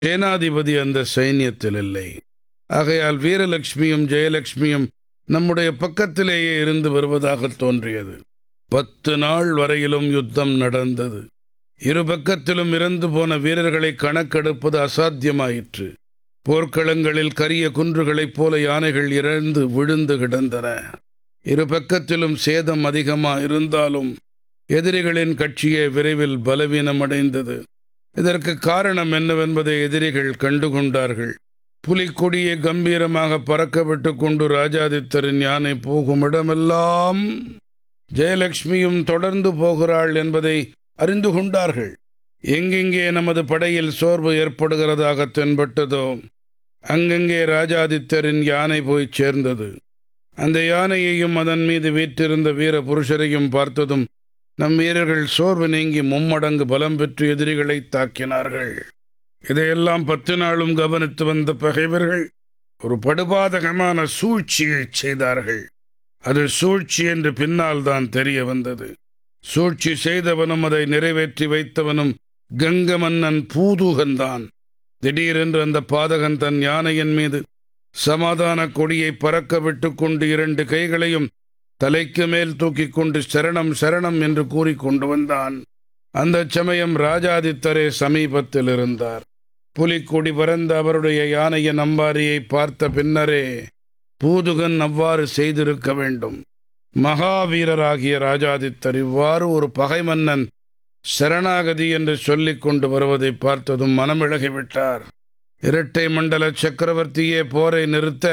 சேனாதிபதி அந்த சைன்யத்தில் இல்லை ஆகையால் வீரலட்சுமியும் ஜெயலட்சுமியும் நம்முடைய பக்கத்திலேயே இருந்து வருவதாக தோன்றியது பத்து நாள் வரையிலும் யுத்தம் நடந்தது இரு பக்கத்திலும் இறந்து போன வீரர்களை கணக்கெடுப்பது அசாத்தியமாயிற்று போர்க்களங்களில் கரிய குன்றுகளைப் போல யானைகள் இறந்து விழுந்து கிடந்தன இரு பக்கத்திலும் சேதம் அதிகமா இருந்தாலும் எதிரிகளின் கட்சியே விரைவில் பலவீனமடைந்தது இதற்கு காரணம் என்னவென்பதை எதிரிகள் கண்டுகொண்டார்கள் புலிக்கொடியை கம்பீரமாக பறக்க விட்டு கொண்டு ராஜாதித்தரின் யானை போகும் இடமெல்லாம் ஜெயலட்சுமியும் தொடர்ந்து போகிறாள் என்பதை அறிந்து கொண்டார்கள் எங்கெங்கே நமது படையில் சோர்வு ஏற்படுகிறதாக தென்பட்டதோ அங்கங்கே ராஜாதித்தரின் யானை போய் சேர்ந்தது அந்த யானையையும் அதன் மீது வீற்றிருந்த வீர புருஷரையும் பார்த்ததும் நம் வீரர்கள் சோர்வு நீங்கி மும்மடங்கு பலம் பெற்று எதிரிகளை தாக்கினார்கள் இதையெல்லாம் பத்து நாளும் கவனித்து வந்த பகைவர்கள் ஒரு படுபாதகமான சூழ்ச்சியை செய்தார்கள் அது சூழ்ச்சி என்று பின்னால் தான் தெரிய வந்தது சூழ்ச்சி செய்தவனும் அதை நிறைவேற்றி வைத்தவனும் கங்க மன்னன் பூதுகன்தான் திடீரென்று அந்த பாதகன் தன் யானையின் மீது சமாதான கொடியை பறக்க விட்டு கொண்டு இரண்டு கைகளையும் தலைக்கு மேல் தூக்கிக் கொண்டு சரணம் சரணம் என்று கூறி கொண்டு வந்தான் அந்த சமயம் ராஜாதித்தரே சமீபத்தில் இருந்தார் புலிக்கொடி பறந்த அவருடைய யானையின் அம்பாரியை பார்த்த பின்னரே பூதுகன் அவ்வாறு செய்திருக்க வேண்டும் மகாவீரராகிய ராஜாதித்தர் இவ்வாறு ஒரு பகை மன்னன் சரணாகதி என்று சொல்லிக் கொண்டு வருவதை பார்த்ததும் மனமிழகிவிட்டார் இரட்டை மண்டல சக்கரவர்த்தியே போரை நிறுத்த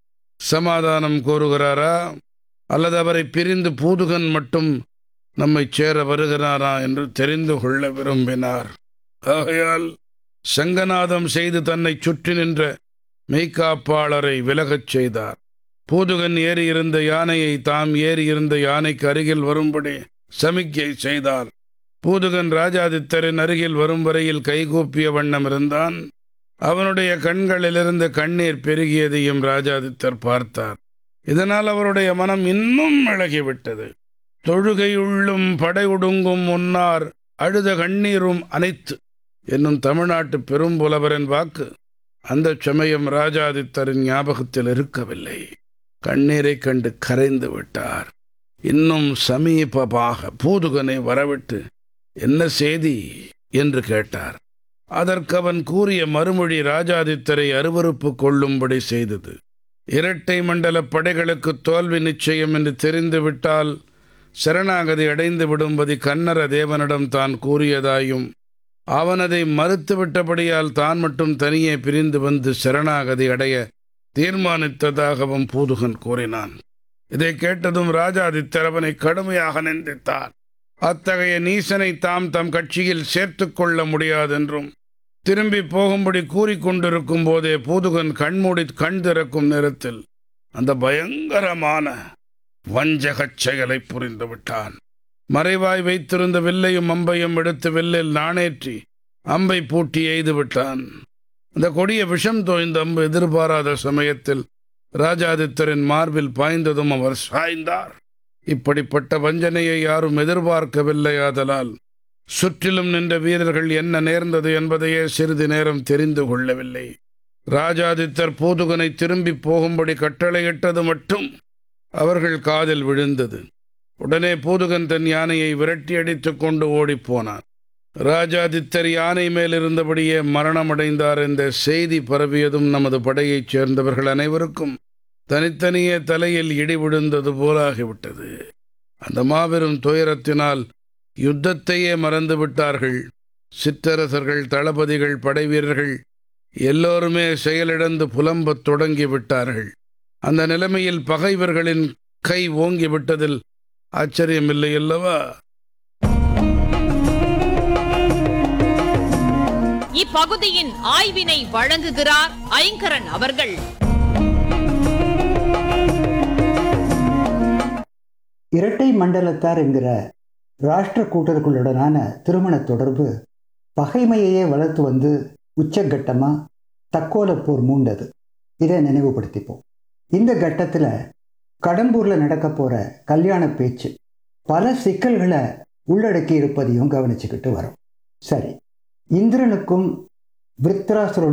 சமாதானம் கோருகிறாரா அல்லது அவரை பிரிந்து பூதுகன் மட்டும் நம்மை சேர வருகிறாரா என்று தெரிந்து கொள்ள விரும்பினார் ஆகையால் சங்கநாதம் செய்து தன்னை சுற்றி நின்ற மெய்காப்பாளரை விலகச் செய்தார் பூதுகன் ஏறியிருந்த யானையை தாம் ஏறியிருந்த யானைக்கு அருகில் வரும்படி சமிக்கை செய்தார் பூதுகன் ராஜாதித்தரின் அருகில் வரும் வரையில் கைகூப்பிய வண்ணம் இருந்தான் அவனுடைய கண்களிலிருந்து கண்ணீர் பெருகியதையும் ராஜாதித்தர் பார்த்தார் இதனால் அவருடைய மனம் இன்னும் இழகிவிட்டது தொழுகையுள்ளும் படையுடுங்கும் முன்னார் அழுத கண்ணீரும் அனைத்து என்னும் தமிழ்நாட்டு பெரும்புலவரின் வாக்கு அந்த சமயம் ராஜாதித்தரின் ஞாபகத்தில் இருக்கவில்லை கண்ணீரைக் கண்டு கரைந்து விட்டார் இன்னும் சமீபமாக பூதுகனை வரவிட்டு என்ன செய்தி என்று கேட்டார் அதற்கு அவன் கூறிய மறுமொழி ராஜாதித்தரை அருவறுப்பு கொள்ளும்படி செய்தது இரட்டை மண்டல படைகளுக்கு தோல்வி நிச்சயம் என்று தெரிந்துவிட்டால் சரணாகதி அடைந்து விடும்படி கன்னர தேவனிடம் தான் கூறியதாயும் அவன் அதை மறுத்துவிட்டபடியால் தான் மட்டும் தனியே பிரிந்து வந்து சரணாகதி அடைய தீர்மானித்ததாகவும் பூதுகன் கூறினான் இதை கேட்டதும் ராஜாதித்தர் அவனை கடுமையாக நிந்தித்தார் அத்தகைய நீசனை தாம் தம் கட்சியில் சேர்த்து கொள்ள முடியாதென்றும் திரும்பி போகும்படி கூறிக்கொண்டிருக்கும் போதே பூதுகன் கண்மூடி கண் திறக்கும் நேரத்தில் அந்த பயங்கரமான வஞ்சகச் செயலை புரிந்து விட்டான் மறைவாய் வைத்திருந்த வில்லையும் அம்பையும் எடுத்து வில்லில் நாணேற்றி அம்பை பூட்டி எய்து விட்டான் அந்த கொடிய விஷம் தோய்ந்த அம்பு எதிர்பாராத சமயத்தில் ராஜாதித்தரின் மார்பில் பாய்ந்ததும் அவர் சாய்ந்தார் இப்படிப்பட்ட வஞ்சனையை யாரும் எதிர்பார்க்கவில்லை ஆதலால் சுற்றிலும் நின்ற வீரர்கள் என்ன நேர்ந்தது என்பதையே சிறிது நேரம் தெரிந்து கொள்ளவில்லை ராஜாதித்தர் பூதுகனை திரும்பி போகும்படி கட்டளையிட்டது மட்டும் அவர்கள் காதில் விழுந்தது உடனே பூதுகன் தன் யானையை விரட்டி அடித்துக் கொண்டு ஓடிப்போனான் ராஜாதித்தர் யானை மேல் இருந்தபடியே மரணமடைந்தார் என்ற செய்தி பரவியதும் நமது படையைச் சேர்ந்தவர்கள் அனைவருக்கும் தனித்தனியே தலையில் இடி விழுந்தது போலாகிவிட்டது அந்த மாபெரும் துயரத்தினால் யுத்தத்தையே மறந்து விட்டார்கள் சிற்றரசர்கள் தளபதிகள் படைவீரர்கள் எல்லோருமே செயலிழந்து புலம்பத் தொடங்கி விட்டார்கள் அந்த நிலைமையில் பகைவர்களின் கை ஓங்கி விட்டதில் ஆச்சரியமில்லை அல்லவா இப்பகுதியின் ஆய்வினை வழங்குகிறார் ஐங்கரன் அவர்கள் இரட்டை மண்டலத்தார் என்கிற ராஷ்டிர கூட்டர்களுடனான திருமண தொடர்பு பகைமையையே வளர்த்து வந்து உச்சகட்டமாக தக்கோலப்போர் மூண்டது இதை நினைவுபடுத்திப்போம் இந்த கட்டத்தில் கடம்பூரில் நடக்க போகிற கல்யாண பேச்சு பல சிக்கல்களை உள்ளடக்கி இருப்பதையும் கவனிச்சுக்கிட்டு வரோம் சரி இந்திரனுக்கும் விருத்ராசுரனுக்கும்